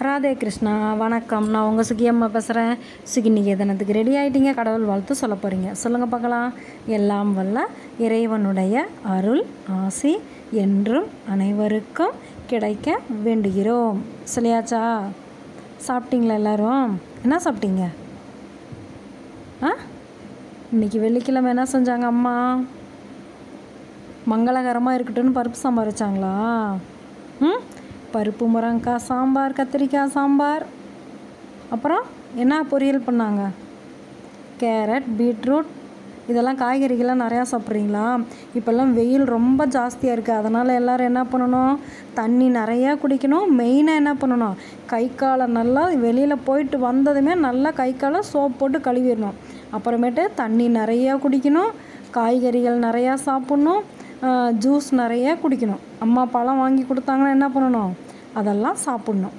ராதே கிருஷ்ணா வணக்கம் நான் உங்கள் சுகியம்மா பேசுகிறேன் சுகி நிகேதனத்துக்கு ரெடி ஆகிட்டீங்க கடவுள் வாழ்த்து சொல்ல போகிறீங்க சொல்லுங்கள் பார்க்கலாம் எல்லாம் வல்ல இறைவனுடைய அருள் ஆசி என்றும் அனைவருக்கும் கிடைக்க வேண்டுகிறோம் சொல்லியாச்சா சாப்பிட்டீங்களா எல்லாரும் என்ன சாப்பிட்டீங்க ஆ இன்னைக்கு வெள்ளிக்கிழமை என்ன செஞ்சாங்க அம்மா மங்களகரமாக இருக்கட்டும்னு பருப்பு சாம்பார் வச்சாங்களா ம் பருப்பு முருங்கக்காய் சாம்பார் கத்திரிக்காய் சாம்பார் அப்புறம் என்ன பொரியல் பண்ணாங்க கேரட் பீட்ரூட் இதெல்லாம் காய்கறிகள்லாம் நிறையா சாப்பிட்றீங்களா இப்போல்லாம் வெயில் ரொம்ப ஜாஸ்தியாக இருக்குது அதனால் எல்லோரும் என்ன பண்ணணும் தண்ணி நிறையா குடிக்கணும் மெயினாக என்ன பண்ணணும் கை காலை நல்லா வெளியில் போயிட்டு வந்ததுமே நல்லா கை காலை சோப் போட்டு கழுவிடணும் அப்புறமேட்டு தண்ணி நிறையா குடிக்கணும் காய்கறிகள் நிறையா சாப்பிட்ணும் ஜூஸ் நிறைய குடிக்கணும் அம்மா பழம் வாங்கி கொடுத்தாங்கன்னா என்ன பண்ணணும் அதெல்லாம் சாப்பிட்ணும்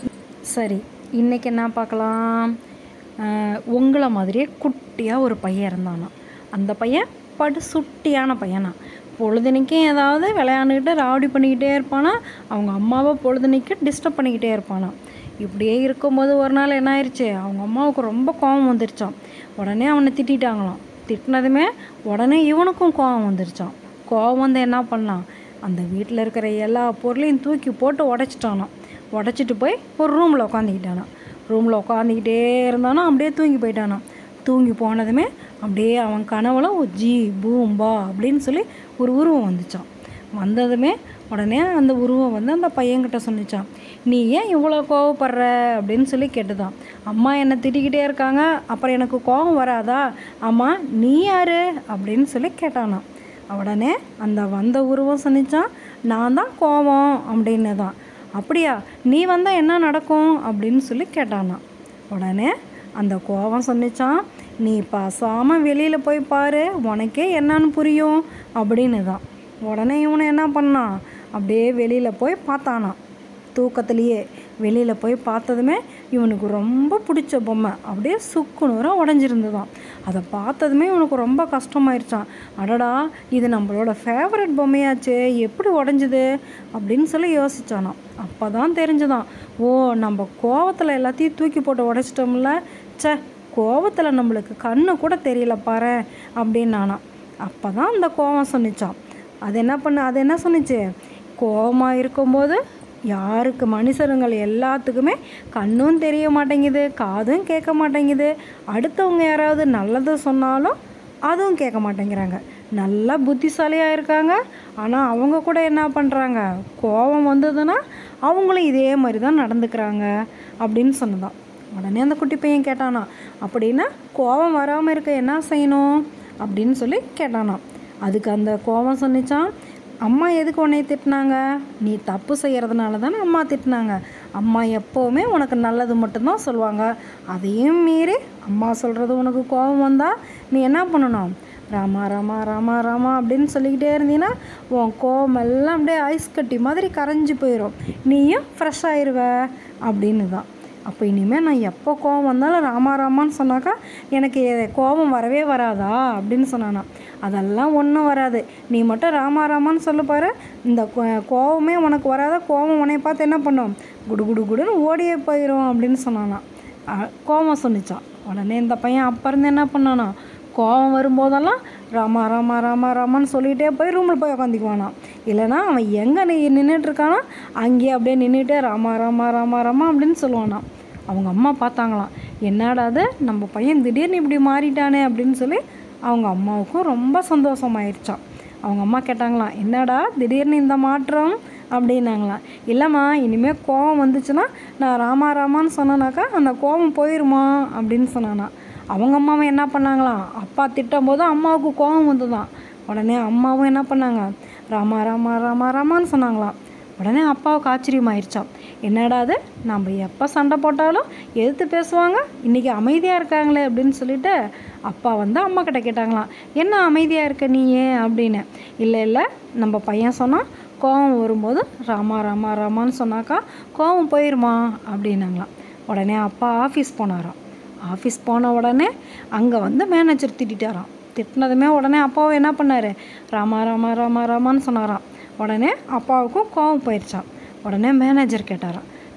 சரி இன்றைக்கி என்ன பார்க்கலாம் ஆஹ் உங்களை மாதிரியே குட்டியாக ஒரு பையன் இருந்தானா அந்த பையன் படு சுட்டியான பையனா பொழுதுனைக்கும் ஏதாவது விளையாண்டுக்கிட்டு ராவடி பண்ணிக்கிட்டே இருப்பானா அவங்க அம்மாவை பொழுதுனைக்கு டிஸ்டர்ப் பண்ணிக்கிட்டே இருப்பானா இப்படியே இருக்கும்போது ஒரு நாள் என்ன ஆயிடுச்சு அவங்க அம்மாவுக்கு ரொம்ப கோபம் வந்துருச்சான் உடனே அவனை திட்டிட்டாங்களாம் திட்டினதுமே உடனே இவனுக்கும் கோபம் வந்துருச்சான் கோபம் வந்து என்ன பண்ணான் அந்த வீட்டில் இருக்கிற எல்லா பொருளையும் தூக்கி போட்டு உடச்சிட்டானான் உடச்சிட்டு போய் ஒரு ரூமில் உட்காந்துக்கிட்டானான் ரூமில் உட்காந்துக்கிட்டே இருந்தானா அப்படியே தூங்கி போயிட்டானான் தூங்கி போனதுமே அப்படியே அவன் கனவுல ஒரு ஜி பூம் பா அப்படின்னு சொல்லி ஒரு உருவம் வந்துச்சான் வந்ததுமே உடனே அந்த உருவம் வந்து அந்த பையன்கிட்ட சொன்னிச்சான் நீ ஏன் இவ்வளோ கோவப்படுற அப்படின்னு சொல்லி கேட்டுதான் அம்மா என்னை திட்டிக்கிட்டே இருக்காங்க அப்புறம் எனக்கு கோபம் வராதா அம்மா நீ யாரு அப்படின்னு சொல்லி கேட்டானான் உடனே அந்த வந்த உருவம் சொன்னிச்சான் நான் தான் கோவம் அப்படின்னு தான் அப்படியா நீ வந்தால் என்ன நடக்கும் அப்படின்னு சொல்லி கேட்டானான் உடனே அந்த கோவம் சொன்னிச்சான் நீ பாசாமல் வெளியில் போய் பாரு உனக்கே என்னன்னு புரியும் அப்படின்னு தான் உடனே இவனை என்ன பண்ணான் அப்படியே வெளியில் போய் பார்த்தானான் தூக்கத்துலேயே வெளியில் போய் பார்த்ததுமே இவனுக்கு ரொம்ப பிடிச்ச பொம்மை அப்படியே சுக்குநூறாக உடஞ்சிருந்ததாம் அதை பார்த்ததுமே இவனுக்கு ரொம்ப கஷ்டமாயிருச்சான் அடடா இது நம்மளோட ஃபேவரட் பொம்மையாச்சே எப்படி உடஞ்சிது அப்படின்னு சொல்லி யோசிச்சானாம் அப்போ தான் தெரிஞ்சுதான் ஓ நம்ம கோவத்தில் எல்லாத்தையும் தூக்கி போட்டு உடைச்சிட்டோம்ல ச்சே கோவத்தில் நம்மளுக்கு கண்ணு கூட தெரியல பாரு அப்படின்னு அப்போ தான் அந்த கோவம் சொன்னிச்சான் அது என்ன பண்ண அது என்ன சொன்னிச்சு கோவமாக இருக்கும்போது யாருக்கு மனுஷருங்கள் எல்லாத்துக்குமே கண்ணும் தெரிய மாட்டேங்குது காதும் கேட்க மாட்டேங்குது அடுத்தவங்க யாராவது நல்லது சொன்னாலும் அதுவும் கேட்க மாட்டேங்கிறாங்க நல்லா புத்திசாலியாக இருக்காங்க ஆனால் அவங்க கூட என்ன பண்ணுறாங்க கோபம் வந்ததுன்னா அவங்களும் இதே மாதிரி தான் நடந்துக்கிறாங்க அப்படின்னு சொன்னதான் உடனே அந்த குட்டி பையன் கேட்டானா அப்படின்னா கோபம் வராமல் இருக்க என்ன செய்யணும் அப்படின்னு சொல்லி கேட்டானா அதுக்கு அந்த கோபம் சொன்னிச்சான் அம்மா எதுக்கு உன்னை திட்டினாங்க நீ தப்பு செய்கிறதுனால தானே அம்மா திட்டினாங்க அம்மா எப்போவுமே உனக்கு நல்லது மட்டும்தான் சொல்லுவாங்க அதையும் மீறி அம்மா சொல்கிறது உனக்கு கோபம் வந்தால் நீ என்ன பண்ணணும் ராமா ராமா ராமா ராமா அப்படின்னு சொல்லிக்கிட்டே இருந்தீங்கன்னா உன் கோபம் எல்லாம் அப்படியே ஐஸ் கட்டி மாதிரி கரைஞ்சி போயிடும் நீயும் ஃப்ரெஷ் ஆயிடுவ அப்படின்னு தான் அப்போ இனிமேல் நான் எப்போ கோவம் வந்தாலும் ராமா ராமான்னு சொன்னாக்கா எனக்கு கோபம் வரவே வராதா அப்படின்னு சொன்னானா அதெல்லாம் ஒன்றும் வராது நீ மட்டும் ராமா ராமான்னு சொல்ல பாரு இந்த கோ- கோவமே உனக்கு வராத கோவம் உன்னை பார்த்து என்ன பண்ணும் குடு குடு குடுன்னு ஓடியே போயிடும் அப்படின்னு சொன்னானா அ- கோவம் சொன்னிச்சான் உடனே இந்த பையன் அப்போ இருந்து என்ன பண்ணானா கோவம் வரும்போதெல்லாம் ராமா ராமா ராமா ராமான்னு சொல்லிகிட்டே போய் ரூமில் போய் உட்காந்துக்குவானாம் இல்லைனா அவன் எங்கே நீ நின்றுட்டு இருக்கானோ அங்கேயே அப்படியே நின்றுட்டே ராமா ராமா ராமா ராமா அப்படின்னு சொல்லுவானாம் அவங்க அம்மா பார்த்தாங்களாம் என்னடா அது நம்ம பையன் திடீர்னு இப்படி மாறிட்டானே அப்படின்னு சொல்லி அவங்க அம்மாவுக்கும் ரொம்ப சந்தோஷமாயிருச்சான் அவங்க அம்மா கேட்டாங்களாம் என்னடா திடீர்னு இந்த மாற்றம் அப்படின்னாங்களாம் இல்லைம்மா இனிமேல் கோவம் வந்துச்சுன்னா நான் ராமா ராமான்னு சொன்னேனாக்கா அந்த கோவம் போயிருமா அப்படின்னு சொன்னானா அவங்க அம்மாவும் என்ன பண்ணாங்களாம் அப்பா திட்டும் போது அம்மாவுக்கு கோபம் வந்துதான் உடனே அம்மாவும் என்ன பண்ணாங்க ராமா ராமா ராமா ராமான்னு சொன்னாங்களாம் உடனே அப்பாவுக்கு ஆச்சரியமாயிருச்சான் என்னடா அது நம்ம எப்போ சண்டை போட்டாலும் எதிர்த்து பேசுவாங்க இன்றைக்கி அமைதியாக இருக்காங்களே அப்படின்னு சொல்லிட்டு அப்பா வந்து அம்மா கிட்ட கேட்டாங்களாம் என்ன அமைதியாக இருக்க நீயே அப்படின்னு இல்லை இல்லை நம்ம பையன் சொன்னால் கோவம் வரும்போது ராமா ராமா ராமான்னு சொன்னாக்கா கோவம் போயிருமா அப்படின்னாங்களாம் உடனே அப்பா ஆஃபீஸ் போனாராம் ஆஃபீஸ் போன உடனே அங்கே வந்து மேனேஜர் திட்டிட்டாராம் திட்டினதுமே உடனே அப்பாவும் என்ன பண்ணார் ராமா ராமா ராமா ராமான்னு சொன்னாராம் உடனே அப்பாவுக்கும் கோவம் போயிடுச்சான் உடனே மேனேஜர் கேட்டாராம்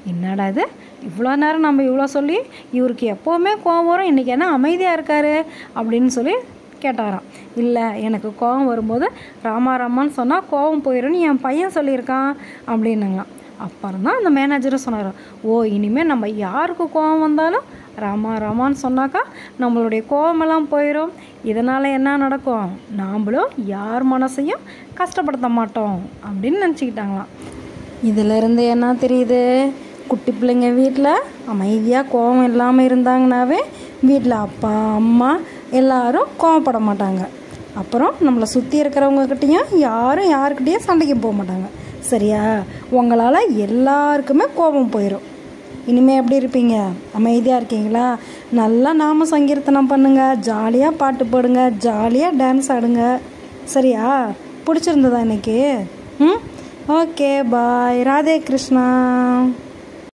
என்னடா இது இவ்வளோ நேரம் நம்ம இவ்வளோ சொல்லி இவருக்கு எப்போவுமே கோவம் வரும் இன்றைக்கி என்ன அமைதியாக இருக்காரு அப்படின்னு சொல்லி கேட்டாராம் இல்லை எனக்கு கோவம் வரும்போது ராமா ராமான்னு சொன்னால் கோவம் போயிடும்னு என் பையன் சொல்லியிருக்கான் அப்படின்னுங்களாம் அப்புறம் தான் அந்த மேனேஜரும் சொன்னார் ஓ இனிமேல் நம்ம யாருக்கு கோவம் வந்தாலும் ராமா ராமான்னு சொன்னாக்கா நம்மளுடைய கோவமெல்லாம் போயிடும் இதனால் என்ன நடக்கும் நாம்ளும் யார் மனசையும் கஷ்டப்படுத்த மாட்டோம் அப்படின்னு நினச்சிக்கிட்டாங்களாம் இதிலிருந்து என்ன தெரியுது குட்டி பிள்ளைங்க வீட்டில் அமைதியாக கோவம் இல்லாமல் இருந்தாங்கனாவே வீட்டில் அப்பா அம்மா எல்லாரும் கோவப்பட மாட்டாங்க அப்புறம் நம்மளை சுற்றி இருக்கிறவங்கக்கிட்டேயும் யாரும் யாருக்கிட்டேயும் சண்டைக்கு போக மாட்டாங்க சரியா உங்களால் எல்லாருக்குமே கோபம் போயிடும் இனிமேல் எப்படி இருப்பீங்க அமைதியாக இருக்கீங்களா நல்லா நாம சங்கீர்த்தனம் பண்ணுங்க ஜாலியாக பாட்டு போடுங்க ஜாலியாக டான்ஸ் ஆடுங்க சரியா பிடிச்சிருந்ததா இன்னைக்கு ம் ஓகே பாய் ராதே கிருஷ்ணா